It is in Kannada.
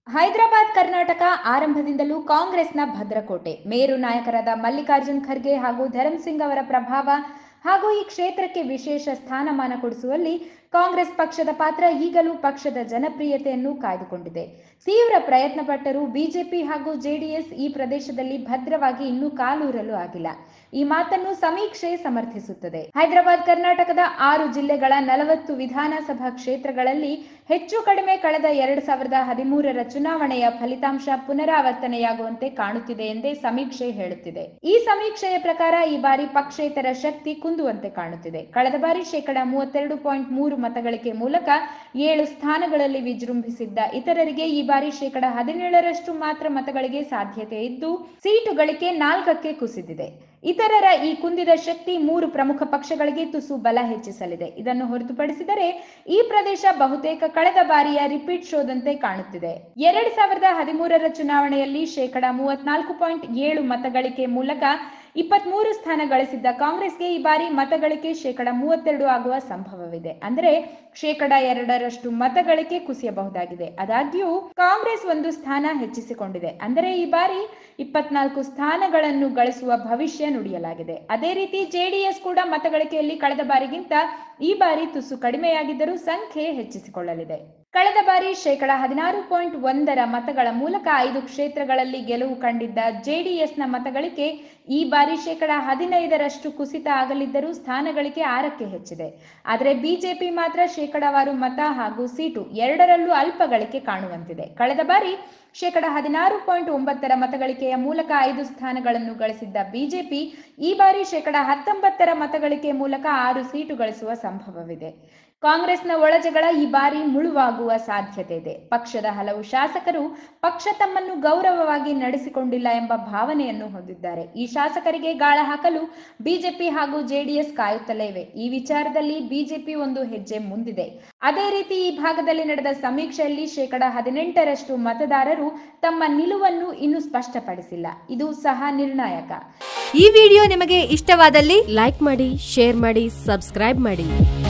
ಹೈದರಾಬಾದ್ ಕರ್ನಾಟಕ ಆರಂಭದಿಂದಲೂ ಕಾಂಗ್ರೆಸ್ನ ಭದ್ರಕೋಟೆ ಮೇರು ನಾಯಕರಾದ ಮಲ್ಲಿಕಾರ್ಜುನ್ ಖರ್ಗೆ ಹಾಗೂ ಧರಮ್ ಸಿಂಗ್ ಅವರ ಪ್ರಭಾವ ಹಾಗೂ ಈ ಕ್ಷೇತ್ರಕ್ಕೆ ವಿಶೇಷ ಸ್ಥಾನಮಾನ ಕೊಡಿಸುವಲ್ಲಿ ಕಾಂಗ್ರೆಸ್ ಪಕ್ಷದ ಪಾತ್ರ ಈಗಲೂ ಪಕ್ಷದ ಜನಪ್ರಿಯತೆಯನ್ನು ಕಾಯ್ದುಕೊಂಡಿದೆ ತೀವ್ರ ಪ್ರಯತ್ನ ಪಟ್ಟರೂ ಬಿಜೆಪಿ ಹಾಗೂ ಜೆಡಿಎಸ್ ಈ ಪ್ರದೇಶದಲ್ಲಿ ಭದ್ರವಾಗಿ ಇನ್ನೂ ಕಾಲೂರಲು ಆಗಿಲ್ಲ ಈ ಮಾತನ್ನು ಸಮೀಕ್ಷೆ ಸಮರ್ಥಿಸುತ್ತದೆ ಹೈದರಾಬಾದ್ ಕರ್ನಾಟಕದ ಆರು ಜಿಲ್ಲೆಗಳ ನಲವತ್ತು ವಿಧಾನಸಭಾ ಕ್ಷೇತ್ರಗಳಲ್ಲಿ ಹೆಚ್ಚು ಕಡಿಮೆ ಕಳೆದ ಎರಡು ಸಾವಿರದ ಹದಿಮೂರರ ಚುನಾವಣೆಯ ಫಲಿತಾಂಶ ಪುನರಾವರ್ತನೆಯಾಗುವಂತೆ ಕಾಣುತ್ತಿದೆ ಎಂದೇ ಸಮೀಕ್ಷೆ ಹೇಳುತ್ತಿದೆ ಈ ಸಮೀಕ್ಷೆಯ ಪ್ರಕಾರ ಈ ಬಾರಿ ಪಕ್ಷೇತರ ಶಕ್ತಿ ಕುಂದುವಂತೆ ಕಾಣುತ್ತಿದೆ ಕಳೆದ ಬಾರಿ ಶೇಕಡ ಮೂವತ್ತೆರಡು ಪಾಯಿಂಟ್ ಮೂರು ಮತಗಳಿಕೆ ಮೂಲಕ ಏಳು ಸ್ಥಾನಗಳಲ್ಲಿ ವಿಜೃಂಭಿಸಿದ್ದ ಇತರರಿಗೆ ಈ ಬಾರಿ ಶೇಕಡ ಹದಿನೇಳರಷ್ಟು ಮಾತ್ರ ಮತಗಳಿಗೆ ಸಾಧ್ಯತೆ ಇದ್ದು ಸೀಟು ಗಳಿಕೆ ನಾಲ್ಕಕ್ಕೆ ಕುಸಿದಿದೆ ಇತರರ ಈ ಕುಂದಿದ ಶಕ್ತಿ ಮೂರು ಪ್ರಮುಖ ಪಕ್ಷಗಳಿಗೆ ತುಸು ಬಲ ಹೆಚ್ಚಿಸಲಿದೆ ಇದನ್ನು ಹೊರತುಪಡಿಸಿದರೆ ಈ ಪ್ರದೇಶ ಬಹುತೇಕ ಕಳೆದ ಬಾರಿಯ ರಿಪೀಟ್ ಶೋದಂತೆ ಕಾಣುತ್ತಿದೆ ಎರಡ್ ಸಾವಿರದ ಹದಿಮೂರರ ಚುನಾವಣೆಯಲ್ಲಿ ಶೇಕಡ ಮೂವತ್ನಾಲ್ಕು ಪಾಯಿಂಟ್ ಏಳು ಮತಗಳಿಕೆ ಮೂಲಕ ಇಪ್ಪತ್ಮೂರು ಸ್ಥಾನ ಗಳಿಸಿದ್ದ ಕಾಂಗ್ರೆಸ್ಗೆ ಈ ಬಾರಿ ಮತಗಳಿಕೆ ಶೇಕಡ ಮೂವತ್ತೆರಡು ಆಗುವ ಸಂಭವವಿದೆ ಅಂದರೆ ಶೇಕಡ ಎರಡರಷ್ಟು ಮತಗಳಿಕೆ ಕುಸಿಯಬಹುದಾಗಿದೆ ಆದಾಗ್ಯೂ ಕಾಂಗ್ರೆಸ್ ಒಂದು ಸ್ಥಾನ ಹೆಚ್ಚಿಸಿಕೊಂಡಿದೆ ಅಂದರೆ ಈ ಬಾರಿ ಇಪ್ಪತ್ನಾಲ್ಕು ಸ್ಥಾನಗಳನ್ನು ಗಳಿಸುವ ಭವಿಷ್ಯ ನುಡಿಯಲಾಗಿದೆ ಅದೇ ರೀತಿ ಜೆಡಿಎಸ್ ಕೂಡ ಮತಗಳಿಕೆಯಲ್ಲಿ ಕಳೆದ ಬಾರಿಗಿಂತ ಈ ಬಾರಿ ತುಸು ಕಡಿಮೆಯಾಗಿದ್ದರೂ ಸಂಖ್ಯೆ ಹೆಚ್ಚಿಸಿಕೊಳ್ಳಲಿದೆ ಕಳೆದ ಬಾರಿ ಶೇಕಡ ಹದಿನಾರು ಪಾಯಿಂಟ್ ಒಂದರ ಮತಗಳ ಮೂಲಕ ಐದು ಕ್ಷೇತ್ರಗಳಲ್ಲಿ ಗೆಲುವು ಕಂಡಿದ್ದ ಜೆಡಿಎಸ್ನ ಮತಗಳಿಕೆ ಈ ಬಾರಿ ಶೇಕಡ ಹದಿನೈದರಷ್ಟು ಕುಸಿತ ಆಗಲಿದ್ದರೂ ಸ್ಥಾನಗಳಿಕೆ ಆರಕ್ಕೆ ಹೆಚ್ಚಿದೆ ಆದರೆ ಬಿಜೆಪಿ ಮಾತ್ರ ಶೇಕಡವಾರು ಮತ ಹಾಗೂ ಸೀಟು ಎರಡರಲ್ಲೂ ಅಲ್ಪ ಗಳಿಕೆ ಕಾಣುವಂತಿದೆ ಕಳೆದ ಬಾರಿ ಶೇಕಡ ಹದಿನಾರು ಪಾಯಿಂಟ್ ಒಂಬತ್ತರ ಮತಗಳಿಕೆಯ ಮೂಲಕ ಐದು ಸ್ಥಾನಗಳನ್ನು ಗಳಿಸಿದ್ದ ಬಿಜೆಪಿ ಈ ಬಾರಿ ಶೇಕಡ ಹತ್ತೊಂಬತ್ತರ ಮತಗಳಿಕೆ ಮೂಲಕ ಆರು ಸೀಟು ಗಳಿಸುವ ಸಂಭವವಿದೆ ಕಾಂಗ್ರೆಸ್ನ ಒಳಜಗಳ ಈ ಬಾರಿ ಮುಳುವಾಗುವ ಸಾಧ್ಯತೆ ಇದೆ ಪಕ್ಷದ ಹಲವು ಶಾಸಕರು ಪಕ್ಷ ತಮ್ಮನ್ನು ಗೌರವವಾಗಿ ನಡೆಸಿಕೊಂಡಿಲ್ಲ ಎಂಬ ಭಾವನೆಯನ್ನು ಹೊಂದಿದ್ದಾರೆ ಈ ಶಾಸಕರಿಗೆ ಗಾಳ ಹಾಕಲು ಬಿಜೆಪಿ ಹಾಗೂ ಜೆಡಿಎಸ್ ಕಾಯುತ್ತಲೇ ಇವೆ ಈ ವಿಚಾರದಲ್ಲಿ ಬಿಜೆಪಿ ಒಂದು ಹೆಜ್ಜೆ ಮುಂದಿದೆ ಅದೇ ರೀತಿ ಈ ಭಾಗದಲ್ಲಿ ನಡೆದ ಸಮೀಕ್ಷೆಯಲ್ಲಿ ಶೇಕಡ ಹದಿನೆಂಟರಷ್ಟು ಮತದಾರರು ತಮ್ಮ ನಿಲುವನ್ನು ಇನ್ನೂ ಸ್ಪಷ್ಟಪಡಿಸಿಲ್ಲ ಇದು ಸಹ ನಿರ್ಣಾಯಕ ಈ ವಿಡಿಯೋ ನಿಮಗೆ ಇಷ್ಟವಾದಲ್ಲಿ ಲೈಕ್ ಮಾಡಿ ಶೇರ್ ಮಾಡಿ ಸಬ್ಸ್ಕ್ರೈಬ್ ಮಾಡಿ